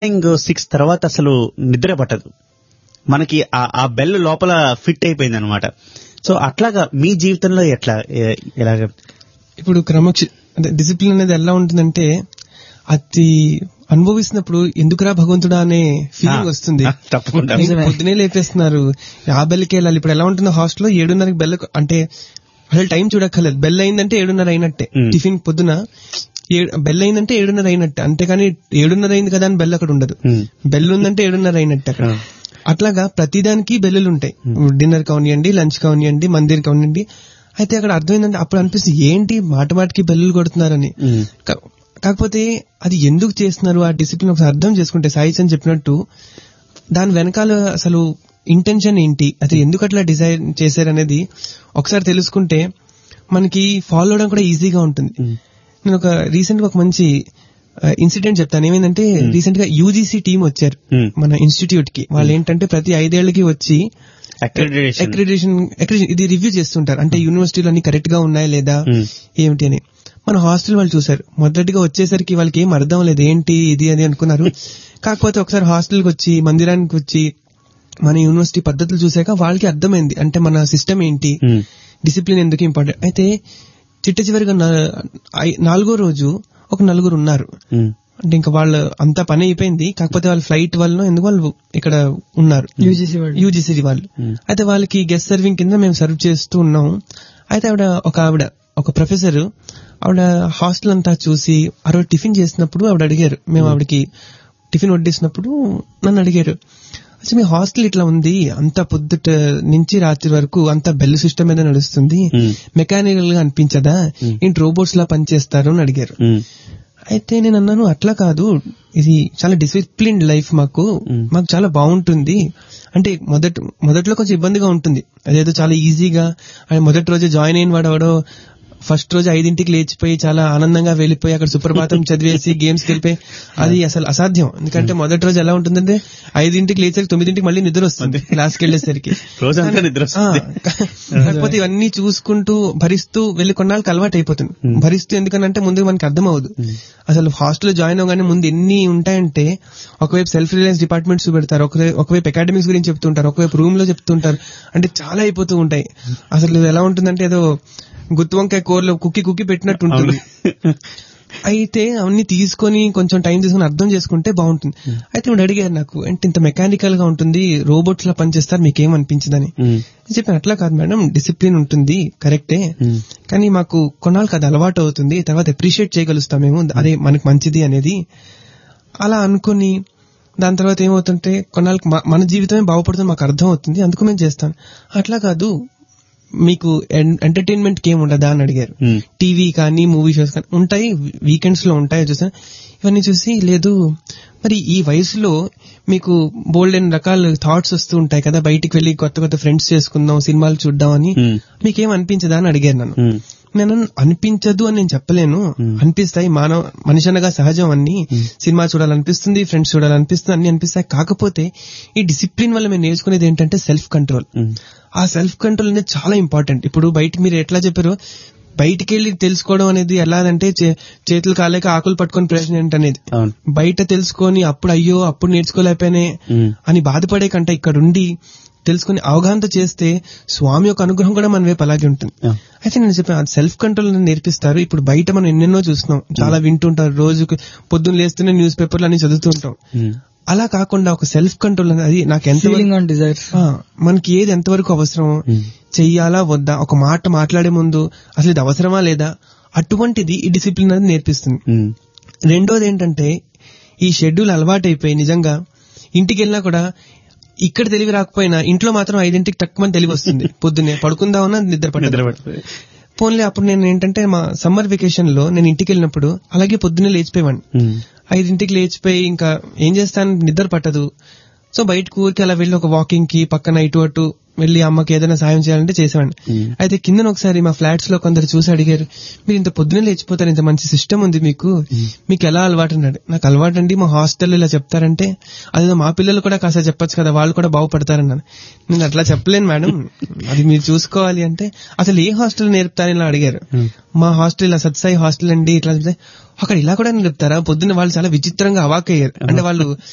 Morning six తర్వాత అసలు నిద్ర పట్టదు మనకి ఆ- ఆ బెల్ లోపల ఫిట్ అయిపోయింది అనమాట సో అట్లాగా మీ జీవితంలో ఎట్లా ఏ- ఎలాగ ఇప్పుడు క్రమక్ష అంటే డిసిప్లిన్ అనేది ఎలా ఉంటుందంటే అది అనుభవిస్తున్నప్పుడు ఎందుకురా భగవంతుడా అనే ఫీలింగ్ ఆ, వస్తుంది ఆ, తప్పకుండా. ఇంకా పొద్దునే లేపేస్తున్నారు ఆ బెల్కి వెళ్ళాలి ఇప్పుడు ఎలా ఉంటుందో హాస్టల్లో ఏడున్నరకి బెల్ అంటే అసలు టైం చూడక్కర్లేదు బెల్ అయిందంటే ఏడున్నర అయినట్టే మ్. టిఫిన్ పొద్దున ఏ- బెల్ అయిందంటే ఏడున్నర అయినట్టే అంతేకాని ఏడున్నర అయింది కదా అని బెల్ అక్కడ ఉండదు మ్. బెల్ ఉందంటే ఏడున్నర అయినట్టే అక్కడ ఆ. అట్లాగా ప్రతిదానికి బెల్లులు ఉంటాయి డిన్నర్ కానివ్వండి లంచ్ కానివ్వండి మందిర్ కానివ్వండి అయితే అక్కడ అర్థమైందంటే అప్పుడు అనిపిస్తుంది ఏంటి మాట మాటికి బెల్లులు కొడుతున్నారని మ్. కా- కాకపోతే అది ఎందుకు చేస్తున్నారు ఆ డిసిప్లిన్ ఒకసారి అర్థం చేసుకుంటే సాయి చంద్ చెప్పినట్టు దాని వెనకాల అసలు ఇంటెన్షన్ ఏంటి అది ఎందుకు అట్లా డిజైన్ చేశారనేది ఒకసారి తెలుసుకుంటే మనకి ఫాలో అవడం కూడా ఈజీగా ఉంటుంది నేను ఒక రీసెంట్ గా ఒక మంచి ఇన్సిడెంట్ చెప్తాను ఏమైందంటే రీసెంట్ గా యూజీసీ టీం వచ్చారు Hmm. మన ఇన్స్టిట్యూట్ కి వాళ్ళు ఏంటంటే ప్రతి ఐదేళ్లకి వచ్చి Accreditation. అక్రిడేషన్ ఇది రివ్యూ చేస్తుంటారు అంటే యూనివర్సిటీలు అన్ని కరెక్ట్ గా ఉన్నాయా లేదా Hmm. ఏమిటి అని మన హాస్టల్ వాళ్ళు చూసారు మొదటిగా వచ్చేసరికి వాళ్ళకి ఏం అర్థం లేదు ఏంటి ఇది అని అనుకున్నారు కాకపోతే ఒకసారి హాస్టల్కి వచ్చి మందిరానికి వచ్చి మన యూనివర్సిటీ పద్ధతులు చూసాక వాళ్ళకి అర్థమైంది అంటే మన సిస్టమ్ ఏంటి మ్. డిసిప్లిన్ ఎందుకు ఇంపార్టెంట్ అయితే చిట్ట చివరిగా నా- ఐ- నాలుగో రోజు ఒక నలుగురు ఉన్నారు మ్. అంటే ఇంకా వాళ్ళు అంతా పని అయిపోయింది కాకపోతే వాళ్ళ ఫ్లైట్ వల్ల ఎందుకు వాళ్ళు ఇక్కడ ఉన్నారు యూజీసీ వాళ్ళు యూజీసీ వాళ్ళు Hmm. అయితే వాళ్ళకి గెస్ట్ సర్వింగ్ కింద మేము సర్వ్ చేస్తూ ఉన్నాం అయితే ఆవిడ ఒక ఆవిడ ఒక ప్రొఫెసర్ ఆవిడ హాస్టల్ అంతా చూసి ఆ రోజు టిఫిన్ చేసినప్పుడు ఆవిడ అడిగారు మేము ఆవిడకి టిఫిన్ వడ్డిస్తున్నప్పుడు నన్ను అడిగారు అసలు మీ హాస్టల్ ఇట్లా ఉంది అంత పొద్దుట నుంచి రాత్రి వరకు అంత బెల్ సిస్టమ్ మీద నడుస్తుంది Hmm. మెకానికల్ గా అనిపించదా ఏంటి రోబోట్స్ లా పనిచేస్తారు అని అడిగారు మ్. అయితే నేను అన్నాను అట్లా కాదు ఇది చాలా డిసిప్లిన్ లైఫ్ మాకు మాకు చాలా బాగుంటుంది అంటే మొదట మొదట్లో కొంచెం ఇబ్బందిగా ఉంటుంది అదేదో చాలా ఈజీగా ఆయన మొదటి రోజు జాయిన్ అయిన వాడు ఎవడో ఫస్ట్ రోజు ఐదింటికి లేచిపోయి చాలా ఆనందంగా వెళ్ళిపోయి అక్కడ సుప్రభాతం చదివేసి గేమ్స్ వెళ్ళిపోయి అది అసలు అసాధ్యం ఎందుకంటే మొదటి రోజు ఎలా ఉంటుందంటే ఐదింటికి లేచేసరికి తొమ్మిదింటికి మళ్ళీ నిద్ర వస్తుంది క్లాస్కి వెళ్ళేసరికి రోజంతా నిద్ర వస్తుంది. ఆ, కాకపోతే ఇవన్నీ చూసుకుంటూ భరిస్తూ వెళ్ళి కొన్నాళ్ళకి అలవాటు అయిపోతుంది భరిస్తూ ఎందుకనంటే ముందు మనకి అర్థం అవ్వదు అసలు హాస్టల్ జాయిన్ అవగానే ముందు ఎన్ని ఉంటాయంటే ఒకవైపు సెల్ఫ్ రిలయన్స్ డిపార్ట్మెంట్స్ పెడతారు ఒకవైపు ఒకవైపు అకాడమిక్స్ గురించి చెప్తుంటారు ఒకవైపు రూమ్ లో చెప్తుంటారు అంటే చాలా అయిపోతూ ఉంటాయి అసలు ఇది ఎలా ఉంటుందంటే ఏదో గుత్తి వంకాయ కూరలో కుక్కి కుక్కి పెట్టినట్టు ఉంటుంది అయితే అవన్నీ తీసుకొని కొంచెం టైం తీసుకొని అర్థం చేసుకుంటే బాగుంటుంది అయితే ఇప్పుడు అడిగారు నాకు అంటే ఇంత మెకానికల్ గా ఉంటుంది రోబోట్స్ లా పనిచేస్తారు మీకేం అనిపించదని మ్. చెప్పాను అట్లా కాదు మేడం డిసిప్లిన్ ఉంటుంది కరెక్టే మ్. కానీ మాకు కొన్నాళ్ళకి అది అలవాటు అవుతుంది తర్వాత అప్రిషియేట్ చేయగలుగుతాం మేము అదే మనకు మంచిది అనేది అలా అనుకుని దాని తర్వాత ఏమవుతుంటే కొన్నాళ్ళకి మ- మన జీవితమే బాగుపడుతుంది మాకు అర్థం అవుతుంది అందుకు మేము చేస్తాం అట్లా కాదు మీకు ఎంటర్టైన్మెంట్ కి ఏం ఉండదా అని అడిగారు మ్. టీవీ కానీ మూవీ షోస్ కానీ ఉంటాయి వీకెండ్స్ లో ఉంటాయి చూసా ఇవన్నీ చూసి లేదు మరి ఈ వయసులో మీకు బోల్డ్ అండ్ రకాల థాట్స్ వస్తూ ఉంటాయి కదా బయటికి వెళ్ళి కొత్త కొత్త ఫ్రెండ్స్ చేసుకుందాం సినిమాలు చూద్దాం అని మ్. మీకేం అనిపించదా అని అడిగారు నన్ను మ్. నేను అనిపించదు అని నేను చెప్పలేను అనిపిస్తాయి మానవ మనిషి అనగా సహజం అన్ని సినిమా చూడాలనిపిస్తుంది ఫ్రెండ్స్ చూడాలనిపిస్తుంది అన్ని అనిపిస్తాయి కాకపోతే ఈ డిసిప్లిన్ వల్ల మేము నేర్చుకునేది ఏంటంటే సెల్ఫ్ కంట్రోల్ మ్. ఆ సెల్ఫ్ కంట్రోల్ అనేది చాలా ఇంపార్టెంట్ ఇప్పుడు బయటికి మీరు ఎట్లా చెప్పారు బయటికి వెళ్ళి తెలుసుకోవడం అనేది ఎలాదంటే చే- చేతులు కాలేక ఆకులు పట్టుకొని ప్రశ్న ఏంటనేది అవును బయట తెలుసుకొని అప్పుడు అయ్యో అప్పుడు నేర్చుకోలేకపోయానే మ్. అని బాధపడే కంటే ఇక్కడ ఉండి తెలుసుకుని అవగాహనతో చేస్తే స్వామి యొక్క అనుగ్రహం కూడా మన వైపు అలాగే ఉంటుంది ఆ. అయితే నేను చెప్పాను సెల్ఫ్ కంట్రోల్ నేర్పిస్తారు ఇప్పుడు బయట మనం ఎన్నెన్నో చూస్తున్నాం చాలా వింటుంటారు రోజుకి పొద్దున్న లేస్తూనే న్యూస్ పేపర్లు అన్ని చదువుతూ ఉంటాం మ్. అలా కాకుండా ఒక సెల్ఫ్ కంట్రోల్ అనేది నాకు ఎంత ఫీలింగ్ ఆన్ డిజైర్స్ ఆ, మనకి ఏది ఎంతవరకు అవసరం మ్. చెయ్యాలా వద్దా ఒక మాట మాట్లాడే ముందు అసలు ఇది అవసరమా లేదా అటువంటిది ఈ డిసిప్లిన్ అనేది నేర్పిస్తుంది మ్. రెండోది ఏంటంటే ఈ షెడ్యూల్ అలవాటైపోయి నిజంగా ఇంటికి వెళ్ళినా కూడా ఇక్కడ తెలివి రాకపోయినా ఇంట్లో మాత్రం ఐదింటికి తక్కువ తెలివి వస్తుంది పొద్దున్నే పడుకుందామన్నా నిద్ర నిద్ర పట్టదు పడుతుంది పోన్లే అప్పుడు నేను ఏంటంటే మా సమ్మర్ వెకేషన్ లో నేను ఇంటికి వెళ్ళినప్పుడు అలాగే పొద్దున్నే లేచిపోయేవాడిని మ్. ఐదింటికి లేచిపోయి ఇంకా ఏం చేస్తాను నిద్ర పట్టదు సో బయటకు ఊరికి అలా వెళ్ళి ఒక వాకింగ్ కి పక్కన ఇటు అటు వెళ్ళి అమ్మకి ఏదైనా సాయం చేయాలంటే చేసేవాడిని మ్. అయితే కింద ఒకసారి మా ఫ్లాట్స్ లో కొందరు చూసి అడిగారు మీరు ఇంత పొద్దునే లేచిపోతారు ఇంత మంచి సిస్టమ్ ఉంది మీకు మీకు ఎలా అలవాటు అన్నాడు నాకు అలవాటు అండి మా హాస్టల్లో ఇలా చెప్తారంటే అదేదో మా పిల్లలు కూడా కాస్త చెప్పొచ్చు కదా వాళ్ళు కూడా బాగుపడతారన్నాను నేను అట్లా చెప్పలేను మేడం అది మీరు చూసుకోవాలి అంటే అసలు ఏ హాస్టల్ నేర్పుతారని ఇలా అడిగారు మా హాస్టల్ ఇలా సత్సాయి హాస్టల్ అండి ఇట్లా చెప్తే అక్కడ ఇలా కూడా నేర్పుతారా పొద్దున్న వాళ్ళు చాలా విచిత్రంగా అవాక్ అయ్యారు అంటే వాళ్ళు